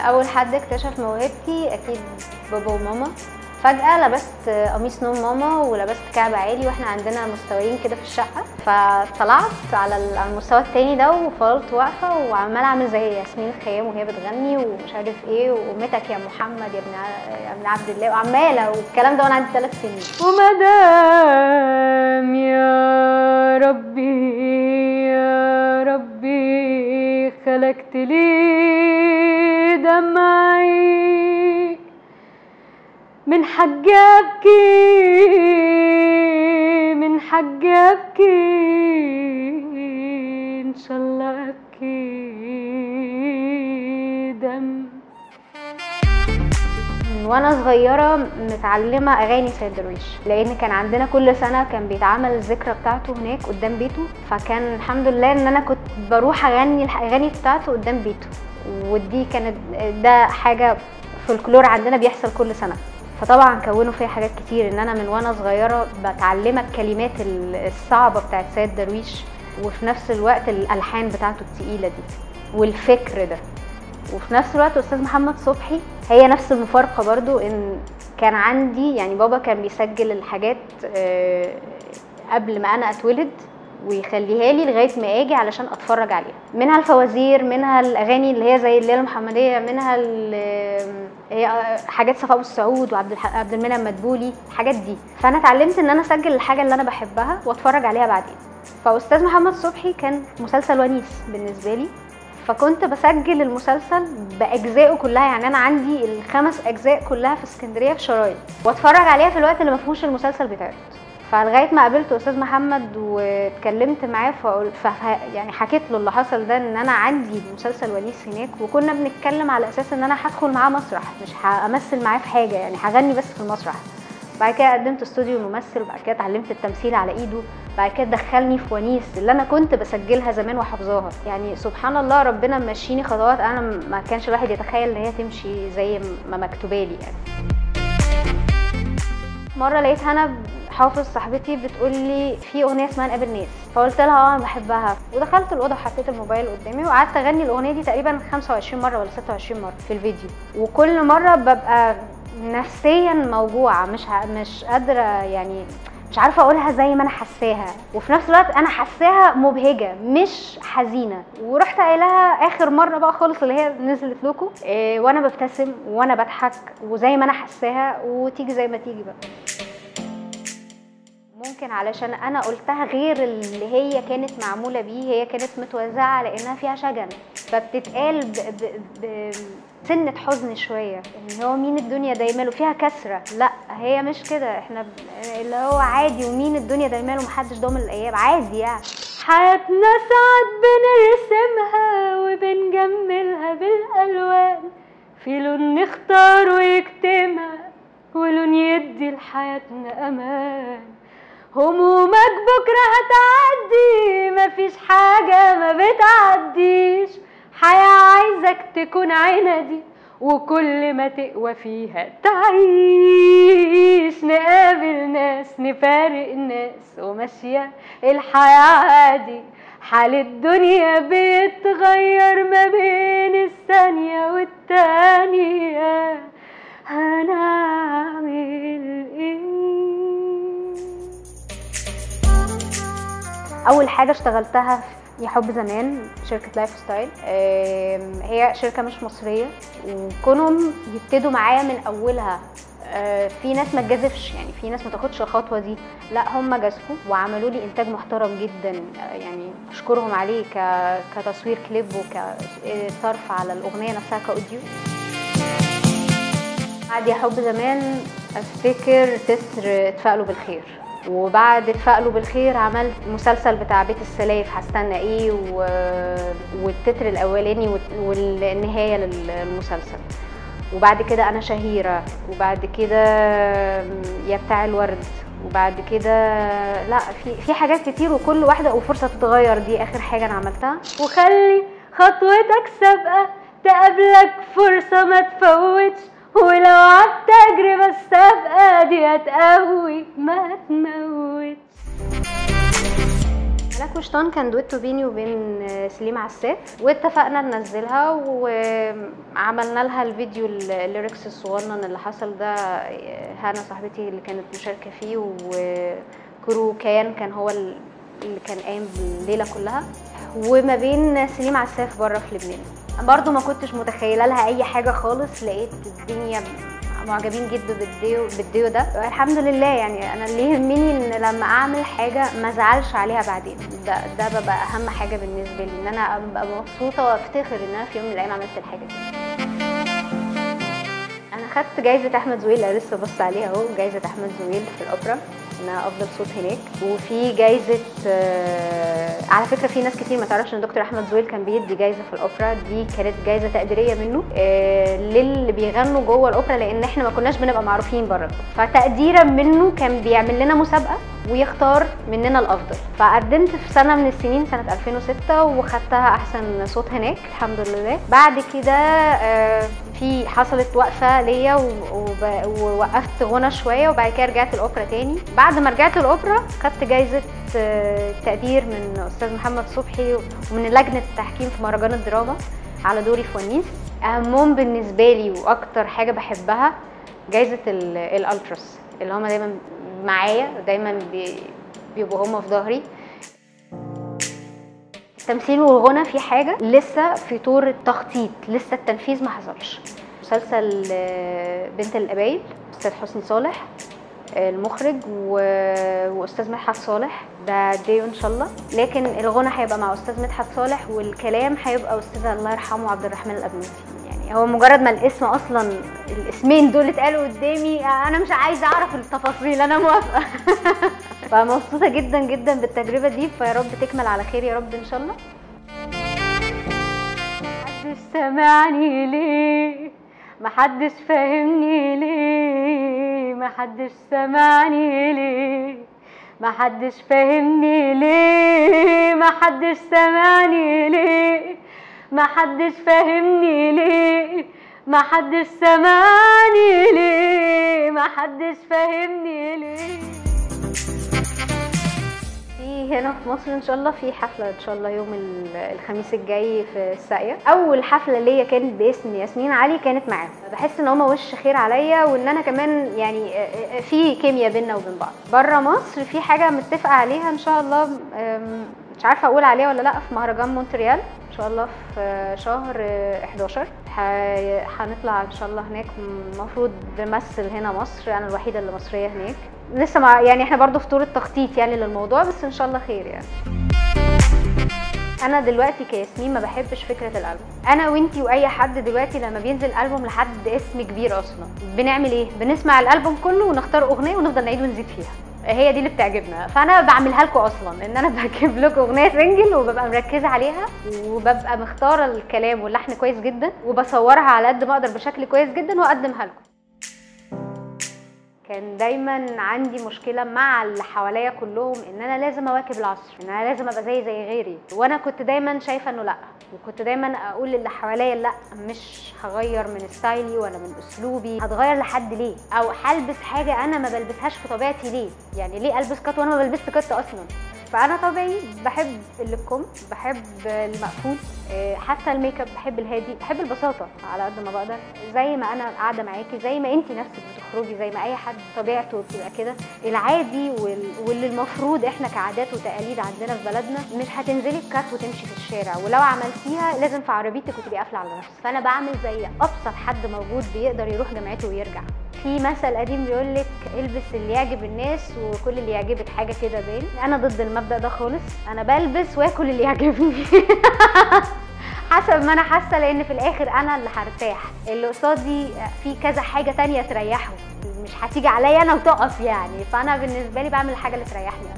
اول حد اكتشف موهبتي اكيد بابا وماما فجأة لبست قميص نوم ماما ولبست كعب عالي واحنا عندنا مستويين كده في الشقة فطلعت على ال- على المستوى التاني ده وفضلت واقفة وعمالة اعمل زي ياسمين الخيام وهي بتغني ومش عارف ايه وامتك يا محمد يا ابن ع- يا ابن عبد الله وعمالة والكلام ده وانا عندي ثلاث سنين ومدام يا ربي يا ربي خلقت لي دمعي من حق ابكي من حق ابكي ان شاء الله ابكي دم من وانا صغيره متعلمه اغاني سيد درويش لان كان عندنا كل سنه كان بيتعمل الذكرى بتاعته هناك قدام بيته فكان الحمد لله ان انا كنت بروح اغني الاغاني بتاعته قدام بيته ودي كانت ده حاجه فولكلور عندنا بيحصل كل سنه فطبعا كونوا فيا حاجات كتير ان انا من وانا صغيره بتعلمك الكلمات ال- الصعبه بتاعت سيد درويش وفي نفس الوقت الالحان بتاعته التقيله دي والفكر ده وفي نفس الوقت استاذ محمد صبحي هي نفس المفارقه برضو ان كان عندي يعني بابا كان بيسجل الحاجات آه، قبل ما انا اتولد ويخليها لي لغايه ما اجي علشان اتفرج عليها منها الفوازير منها الاغاني اللي هي زي الليله المحمديه منها ال- هي حاجات صفاء ابو السعود وعبد الح- عبد المنعم مدبولي الحاجات دي فانا اتعلمت ان انا اسجل الحاجه اللي انا بحبها واتفرج عليها بعدين فاستاذ محمد صبحي كان مسلسل ونيس بالنسبه لي فكنت بسجل المسلسل باجزائه كلها يعني انا عندي الخمس اجزاء كلها في اسكندريه في شرايط واتفرج عليها في الوقت اللي ما فيهوش المسلسل بتاعه فلغايه ما قابلت استاذ محمد واتكلمت معاه فقل ف يعني حكيت له اللي حصل ده ان انا عندي مسلسل ونيس هناك وكنا بنتكلم على اساس ان انا هدخل معاه مسرح مش همثل معاه في حاجه يعني هغني بس في المسرح بعد كده قدمت استوديو ممثل وبعد كده اتعلمت التمثيل على ايده بعد كده دخلني في ونيس اللي انا كنت بسجلها زمان وحافظاها يعني سبحان الله ربنا ماشيني خطوات انا ما كانش الواحد يتخيل ان هي تمشي زي ما مكتوبه لي يعني مره لقيت هنا حافظ صاحبتي بتقول لي في اغنيه اسمها نقابل ناس فقلت لها اه انا بحبها ودخلت الاوضه وحطيت الموبايل قدامي وقعدت اغني الاغنيه دي تقريبا 25 مره ولا 26 مره في الفيديو وكل مره ببقى نفسيا موجوعه مش ه... مش قادره يعني مش عارفه اقولها زي ما انا حاساها وفي نفس الوقت انا حاساها مبهجه مش حزينه ورحت قايلها اخر مره بقى خالص اللي هي نزلت لكم إيه وانا ببتسم وانا بضحك وزي ما انا حاساها وتيجي زي ما تيجي بقى ممكن علشان انا قلتها غير اللي هي كانت معموله بيه هي كانت متوزعه لانها فيها شجن فبتتقال ب... ب... ب... سنة حزن شوية ان هو مين الدنيا دايما فيها كسرة لا هي مش كده احنا ب... اللي هو عادي ومين الدنيا دايما ومحدش ضامن الايام عادي يعني حياتنا ساعات بنرسمها وبنجملها بالالوان في لون نختار ويكتمها ولون يدي لحياتنا امان همومك بكرة هتعدي مفيش حاجة ما بتعديش حياة عايزك تكون عندي وكل ما تقوى فيها تعيش نقابل ناس نفارق ناس وماشية الحياة عادي حال الدنيا بيتغير ما بين الثانية والتانية هنعمل ايه اول حاجه اشتغلتها في يا حب زمان شركه لايف ستايل آم، هي شركه مش مصريه وكونهم يبتدوا معايا من اولها آه، في ناس ما تجازفش يعني في ناس ما تاخدش الخطوه دي لا هم جازفوا وعملوا لي انتاج محترم جدا آه، يعني اشكرهم عليه ك- كتصوير كليب وكصرف على الاغنيه نفسها كاوديو بعد يا حب زمان افتكر تتر اتفائلوا بالخير وبعد اتفائلوا بالخير عملت مسلسل بتاع بيت السلايف هستنى ايه و... والتتر الاولاني وال- والنهايه للمسلسل وبعد كده انا شهيره وبعد كده يا بتاع الورد وبعد كده لا في في حاجات كتير وكل واحده وفرصه تتغير دي اخر حاجه انا عملتها وخلي خطوتك سابقه تقابلك فرصه ما تفوتش ولو عدت تجربة السابقة دي هتقوي ما تموتش أنا ملاك وشطان كان دويتو بيني وبين آه، سليم عساف واتفقنا ننزلها وعملنا لها الفيديو ال- الليركس الصغنن اللي حصل ده آه، هنا صاحبتي اللي كانت مشاركه فيه وكرو كيان كان هو ال- اللي كان قايم بالليله كلها وما بين سليم عساف بره في لبنان برضو ما كنتش متخيله لها اي حاجه خالص لقيت الدنيا معجبين جدا بالديو بالديو ده الحمد لله يعني انا اللي يهمني ان لما اعمل حاجه ما ازعلش عليها بعدين ده ده ببقى اهم حاجه بالنسبه لي ان انا ابقى مبسوطه وافتخر ان انا في يوم من الايام عملت الحاجه دي انا خدت جايزه احمد زويل أنا لسه بص عليها اهو جايزه احمد زويل في الاوبرا ان أنا افضل صوت هناك وفي جايزه آه، على فكره في ناس كتير ما تعرفش ان دكتور احمد زويل كان بيدي جايزه في الاوبرا دي كانت جايزه تقديريه منه آه، للي بيغنوا جوه الاوبرا لان احنا ما كناش بنبقى معروفين بره فتقديرا منه كان بيعمل لنا مسابقه ويختار مننا الافضل فقدمت في سنه من السنين سنه 2006 وخدتها احسن صوت هناك الحمد لله بعد كده آه، في حصلت وقفه ليا و- وب- ووقفت غنى شويه وبعد كده رجعت الاوبرا تاني بعد ما رجعت الاوبرا خدت جايزه آه، تقدير من استاذ محمد صبحي ومن لجنه التحكيم في مهرجان الدراما على دوري في ونيس اهمهم بالنسبه لي واكتر حاجه بحبها جايزه ال- الالتراس اللي هما دايما معايا دايما بي- بيبقوا هما في ظهري التمثيل والغنى في حاجه لسه في طور التخطيط لسه التنفيذ ما حصلش مسلسل آه، بنت القبايل استاذ حسني صالح آه، المخرج و... واستاذ مدحت صالح ده ديو ان شاء الله لكن الغنى هيبقى مع استاذ مدحت صالح والكلام هيبقى استاذ الله يرحمه عبد الرحمن الابنودي يعني هو مجرد ما الاسم اصلا الاسمين دول اتقالوا قدامي انا مش عايزه اعرف التفاصيل انا موافقه فمبسوطه جدا جدا بالتجربه دي فيا رب تكمل على خير يا رب ان شاء الله محدش سامعني ليه محدش فاهمني ليه محدش سامعني ليه محدش فاهمني ليه محدش سامعني ليه محدش فاهمني ليه محدش سامعني ليه محدش فاهمني ليه في هنا في مصر ان شاء الله في حفله ان شاء الله يوم ال- الخميس الجاي في الساقيه اول حفله ليا كانت باسم ياسمين علي كانت معاهم بحس ان هما وش خير عليا وان انا كمان يعني في كيمياء بينا وبين بعض بره مصر في حاجه متفقه عليها ان شاء الله أم، مش عارفه اقول عليها ولا لا في مهرجان مونتريال ان شاء الله في شهر 11 ح- هنطلع ان شاء الله هناك المفروض بمثل هنا مصر انا الوحيده اللي مصريه هناك لسه مع يعني احنا برضو في طور التخطيط يعني للموضوع بس ان شاء الله خير يعني انا دلوقتي كياسمين ما بحبش فكره الالبوم انا وانتي واي حد دلوقتي لما بينزل البوم لحد اسم كبير اصلا بنعمل ايه بنسمع الالبوم كله ونختار اغنيه ونفضل نعيد ونزيد فيها هي دي اللي بتعجبنا فانا بعملها لكم اصلا ان انا بجيب لكم اغنيه سنجل وببقى مركزه عليها وببقى مختاره الكلام واللحن كويس جدا وبصورها على قد ما اقدر بشكل كويس جدا واقدمها لكم كان دايما عندي مشكله مع اللي حواليا كلهم ان انا لازم اواكب العصر ان انا لازم ابقى زي زي غيري وانا كنت دايما شايفه انه لا وكنت دايما اقول للي حواليا لا مش هغير من ستايلي ولا من اسلوبي هتغير لحد ليه او هلبس حاجه انا ما بلبسهاش في طبيعتي ليه يعني ليه البس كات وانا ما بلبسش كات اصلا فانا طبيعي بحب اللي بكم بحب المقفول إيه، حتى الميك اب بحب الهادي بحب البساطه على قد ما بقدر زي ما انا قاعده معاكي زي ما انت نفسك بتخرجي زي ما اي حد طبيعته بتبقى كده العادي وال... واللي المفروض احنا كعادات وتقاليد عندنا في بلدنا مش هتنزلي بكات وتمشي في الشارع ولو عملتيها لازم في عربيتك وتبقي قافله على نفسك فانا بعمل زي ابسط حد موجود بيقدر يروح جامعته ويرجع في مثل قديم بيقول لك البس اللي يعجب الناس وكل اللي يعجبك حاجه كده باين انا ضد المبدا ده خالص انا بلبس واكل اللي يعجبني حسب ما انا حاسه لان في الاخر انا اللي هرتاح اللي قصادي في كذا حاجه تانية تريحه مش هتيجي عليا انا وتقف يعني فانا بالنسبه لي بعمل الحاجه اللي تريحني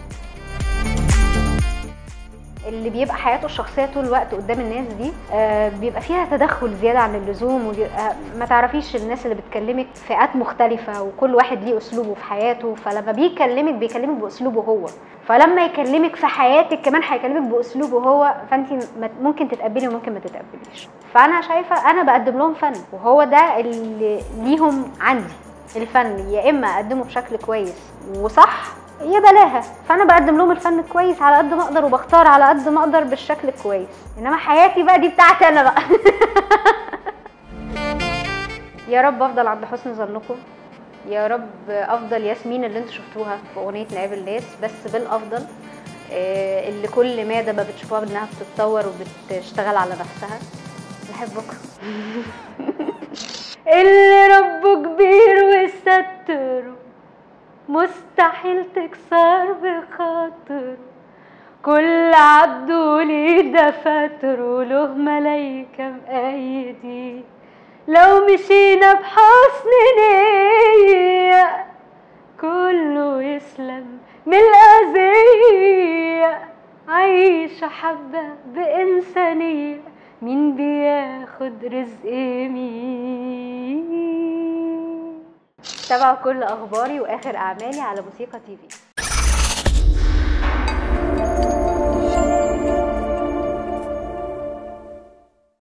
اللي بيبقى حياته الشخصيه طول الوقت قدام الناس دي آه، بيبقى فيها تدخل زياده عن اللزوم وبيبقى ما تعرفيش الناس اللي بتكلمك فئات مختلفه وكل واحد ليه اسلوبه في حياته فلما بيكلمك بيكلمك باسلوبه هو فلما يكلمك في حياتك كمان هيكلمك باسلوبه هو فانت م- ممكن تتقبلي وممكن ما تتقبليش فانا شايفه انا بقدم لهم فن وهو ده اللي ليهم عندي الفن يا اما اقدمه بشكل كويس وصح يا بلاها فانا بقدم لهم الفن كويس على قد ما اقدر وبختار على قد ما اقدر بالشكل الكويس انما حياتي بقى دي بتاعتي انا بقى يا رب افضل عند حسن ظنكم يا رب افضل ياسمين اللي انتوا شفتوها في اغنيه نقابل الناس بس بالافضل آه، اللي كل مادة ما بتشوفوها انها بتتطور وبتشتغل على نفسها بحبكم اللي ربه كبير وستره مستحيل تكسر بخاطره كل عبده ليه دفاتره له ملايكة مأيدين لو مشينا بحسن نية كله يسلم من الأذية عايشة حبة بإنسانية مين بياخد رزق مين تابعوا كل أخباري وآخر أعمالي على موسيقى تي في